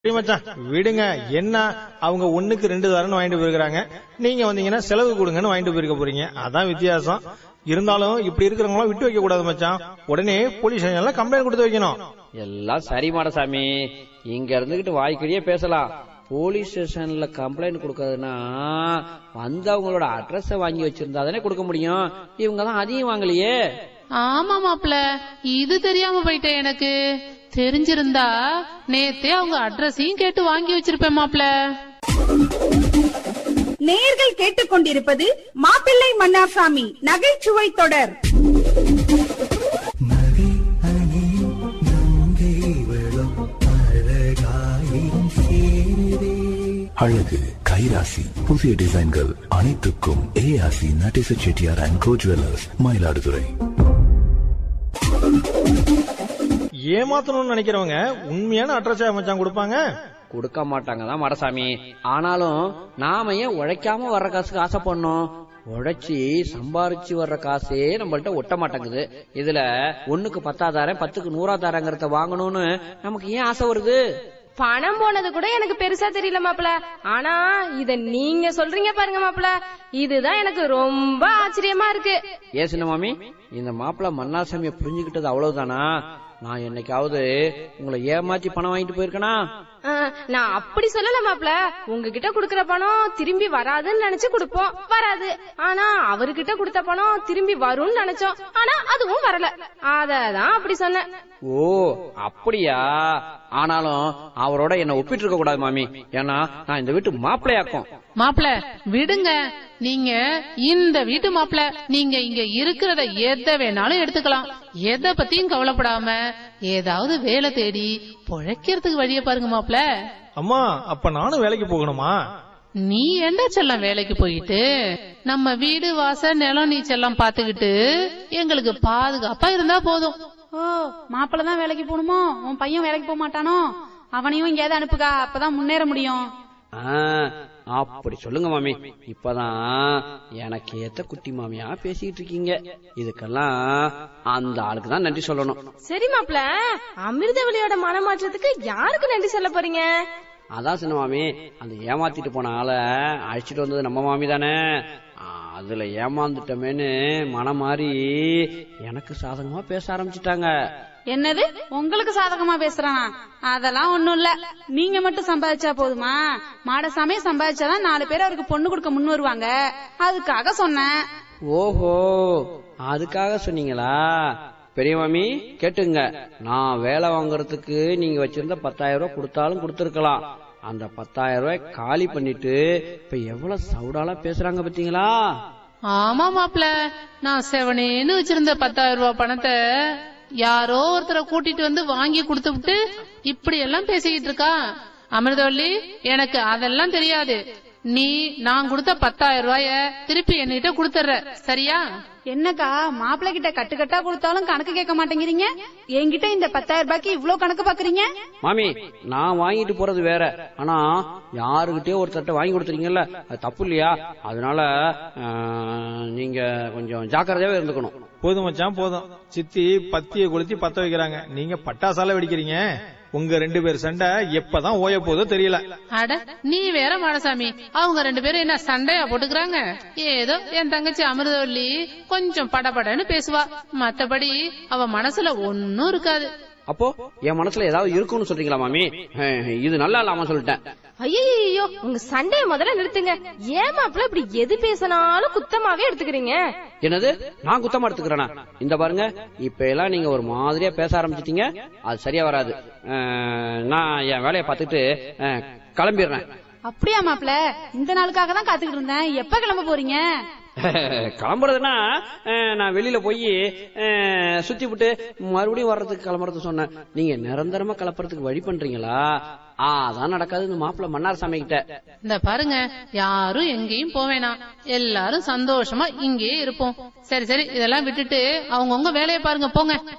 சரி மச்சான் விடுங்க என்ன அவங்க ஒண்ணுக்கு ரெண்டு தரன்னு வாங்கிட்டு போயிருக்காங்க நீங்க வந்தீங்கன்னா செலவு கொடுங்கன்னு வாங்கிட்டு போயிருக்க போறீங்க அதான் வித்தியாசம் இருந்தாலும் இப்படி இருக்கிறவங்களாம் விட்டு வைக்க கூடாது மச்சான் உடனே போலீஸ் ஸ்டேஷன்ல கம்ப்ளைண்ட் கொடுத்து வைக்கணும் எல்லாம் சரி மாடசாமி இங்க இருந்துகிட்டு வாய்க்கடியே பேசலாம் போலீஸ் ஸ்டேஷன்ல கம்ப்ளைண்ட் கொடுக்கறதுனா வந்தவங்களோட அட்ரஸ வாங்கி வச்சிருந்தா தானே கொடுக்க முடியும் இவங்க தான் அதையும் வாங்கலையே ஆமா மாப்ள இது தெரியாம போயிட்டேன் எனக்கு தெரிஞ்சிருந்தா நேத்தே அவங்க அட்ரஸையும் கேட்டு வாங்கி வச்சிருப்பேன் மாப்ள நேயர்கள் கேட்டுக்கொண்டிருப்பது மாப்பிள்ளை மன்னார்சாமி நகைச்சுவை தொடர் நகை அணியும் நங்கை விழும் அழகாயிரம் சேருதே அழகு கைராசி புதிய டிசைன்கள் அனைத்துக்கும் ஏஆசி Natesa Chettiar and co jewellers Mayiladuthurai ஏமாத்தணும்னு நினைக்கிறவங்க உண்மையான அட்ரஸ் மச்சான் கொடுப்பாங்க கொடுக்க மாட்டாங்க தான் மாடசாமி ஆனாலும் நாம ஏன் உழைக்காம வர்ற காசுக்கு ஆசைப்படணும் உழைச்சி சம்பாரிச்சு வர்ற காசே நம்மள்ட்ட ஒட்ட மாட்டேங்குது இதுல ஒண்ணுக்கு பத்தாதாரம் பத்துக்கு நூறாதாரங்கிறத வாங்கணும்னு நமக்கு ஏன் ஆசை வருது பணம் போனது கூட எனக்கு பெருசா தெரியல மாப்ள ஆனா இத நீங்க சொல்றீங்க பாருங்க மாப்ள இதுதான் எனக்கு ரொம்ப ஆச்சரியமா இருக்கு ஏ சின்ன மாமி இந்த மாப்பிள்ள மன்னாசாமியை புரிஞ்சுக்கிட்டது அவ்வளவுதானா நான் என்னைக்காவது உங்களை ஏமாத்தி பணம் வாங்கிட்டு போயிருக்கனா அஹ், நான் அப்படி சொல்லல மாப்ள உங்ககிட்ட குடுக்கற பணம் திரும்பி வராதுன்னு நினைச்சு கொடுப்போம் வராது ஆனா அவர்கிட்ட கொடுத்த பணம் திரும்பி வரும்னு நினைச்சோம் ஆனா அதுவும் வரல அததான் அப்படி சொன்னேன் ஓ அப்படியா ஆனாலும் அவரோட என்ன ஒப்பிட்டு இருக்க கூடாது மாமி ஏன்னா நான் இந்த வீட்டு மாப்பிள்ளையாக்கும் மாப்ள விடுங்க நீங்க இந்த வீட்டு மாப்ள நீங்க இங்க இருக்கிறத எதை வேணாலும் எடுத்துக்கலாம் எதை பத்தியும் கவலைப்படாம ஏதாவது வேலை தேடி பொழைக்கிறதுக்கு வழிய பாருங்க மாப்ள அம்மா அப்ப நானும் வேலைக்கு போகணுமா நீ என்ன செல்லம் வேலைக்கு போயிட்டு நம்ம வீடு வாசல் நிலம் நீ செல்லம் பாத்துக்கிட்டு எங்களுக்கு பாதுகாப்பா இருந்தா போதும் ஓ மாப்பிள்ள தான் வேலைக்கு போகணுமோ உன் பையன் வேலைக்கு போக மாட்டானோ அவனையும் எங்கேயாவது அனுப்புகா அப்பதான் முன்னேற முடியும் ஆ, அப்படி சொல்லுங்க மாமி இப்பதான் எனக்கு ஏத்த குட்டி மாமியா பேசிக்கிட்டு இருக்கீங்க இதுக்கெல்லாம் அந்த ஆளுக்கு தான் நன்றி சொல்லணும் சரி மாப்ள அமிர்தவழியோட மனமாற்றத்துக்கு யாருக்கு நன்றி சொல்ல போறீங்க அதான் சின்ன மாமி அந்த ஏமாத்திட்டு போன ஆளை அழைச்சிட்டு வந்தது நம்ம மாமி தானே ஆ, அதுல ஏமாந்துட்டோமேன்னு மனம் மாறி எனக்கு சாதகமா பேச ஆரம்பிச்சிட்டாங்க என்னது உங்களுக்கு சாதகமா பேசுறானா அதெல்லாம் ஒண்ணும் இல்ல நீங்க மட்டும் சம்பாதிச்சா போதுமா மாடசாமே சம்பாதிச்சாதான் நாலு பேர் அவருக்கு பொண்ணு கொடுக்க முன் வருவாங்க அதுக்காக சொன்னேன் ஓஹோ அதுக்காக சொன்னீங்களா பெரிய மாமி கேட்டுங்க நான் வேலை வாங்குறதுக்கு நீங்க வச்சிருந்த பத்தாயிரம் ரூபாய் கொடுத்தாலும் கொடுத்துருக்கலாம் அந்த பத்தாயிரம் ரூபாய் காலி பண்ணிட்டு இப்ப எவ்வளவு சவுடாலா பேசுறாங்க பாத்தீங்களா ஆமா மாப்ள நான் செவனேன்னு வச்சிருந்த பத்தாயிரம் ரூபாய் பணத்தை யாரோ ஒருத்தரை கூட்டிட்டு வந்து வாங்கி கொடுத்து விட்டு இப்படி எல்லாம் பேசிக்கிட்டு இருக்கா அமிர்தவள்ளி எனக்கு அதெல்லாம் தெரியாது நீ நான் கொடுத்த பத்தாயிரம் ரூபாய திருப்பி என்கிட்ட கொடுத்துற சரியா என்னக்கா மாப்பிள்ளை கிட்ட கட்டுக்கட்டா கொடுத்தாலும் கணக்கு கேட்க மாட்டேங்கிறீங்க என்கிட்ட இந்த பத்தாயிரம் ரூபாய்க்கு இவ்ளோ கணக்கு பாக்குறீங்க மாமி நான் வாங்கிட்டு போறது வேற ஆனா யாருகிட்டயோ ஒரு தட்டை வாங்கி கொடுத்துறீங்கல்ல அது தப்பு இல்லையா அதனால ஆஹ், நீங்க கொஞ்சம் ஜாக்கிரதையாவே இருந்துக்கணும் போதும் மச்சான் போதும் சித்தி பத்திய கொளுத்தி பத்த வைக்கிறாங்க நீங்க பட்டாசால வெடிக்கிறீங்க உங்க ரெண்டு பேர் சண்டை எப்பதான் ஓய போதோ தெரியல அட நீ வேற மாடசாமி அவங்க ரெண்டு பேரும் என்ன சண்டையா போட்டுக்கிறாங்க ஏதோ என் தங்கச்சி அமிர்தவள்ளி கொஞ்சம் படபடன்னு பேசுவா மத்தபடி அவ மனசுல ஒன்னும் இருக்காது அப்போ என் மனசுல ஏதாவது இருக்கும்னு சொல்றீங்களா மாமி அஹ், இது நல்லா இல்லாம சொல்லிட்டேன் ஐயோ உங்க சண்டைய முதல்ல நிறுத்துங்க ஏன் மாப்ள இப்படி எது பேசினாலும் குத்தமாவே எடுத்துக்கிறீங்க என்னது நான் குத்தமா எடுத்துக்கிறேனா இந்த பாருங்க இப்ப எல்லாம் நீங்க ஒரு மாதிரியா பேச ஆரம்பிச்சிட்டீங்க அது சரியா வராது அஹ், நான் என் வேலையை பார்த்துட்டு அஹ், கிளம்பிடுறேன் அப்படியா மாப்பிள்ள இந்த நாளுக்காக தான் காத்துக்கிட்டு இருந்தேன் எப்ப கிளம்ப போறீங்க கிளம்புறதுன்னா அஹ், நான் வெளியில போய் சுத்தி விட்டு மறுபடியும் வர்றதுக்கு கிளம்புறது சொன்னேன் நீங்க நிரந்தரமா கிளப்புறதுக்கு வழி பண்றீங்களா ஆ, அதான் நடக்காது இந்த மாப்பிள்ள மன்னார் சாமி கிட்ட இந்த பாருங்க யாரும் எங்கேயும் போவேணாம் எல்லாரும் சந்தோஷமா இங்கேயே இருப்போம் சரி சரி இதெல்லாம் விட்டுட்டு அவங்கவுங்க வேலையை பாருங்க போங்க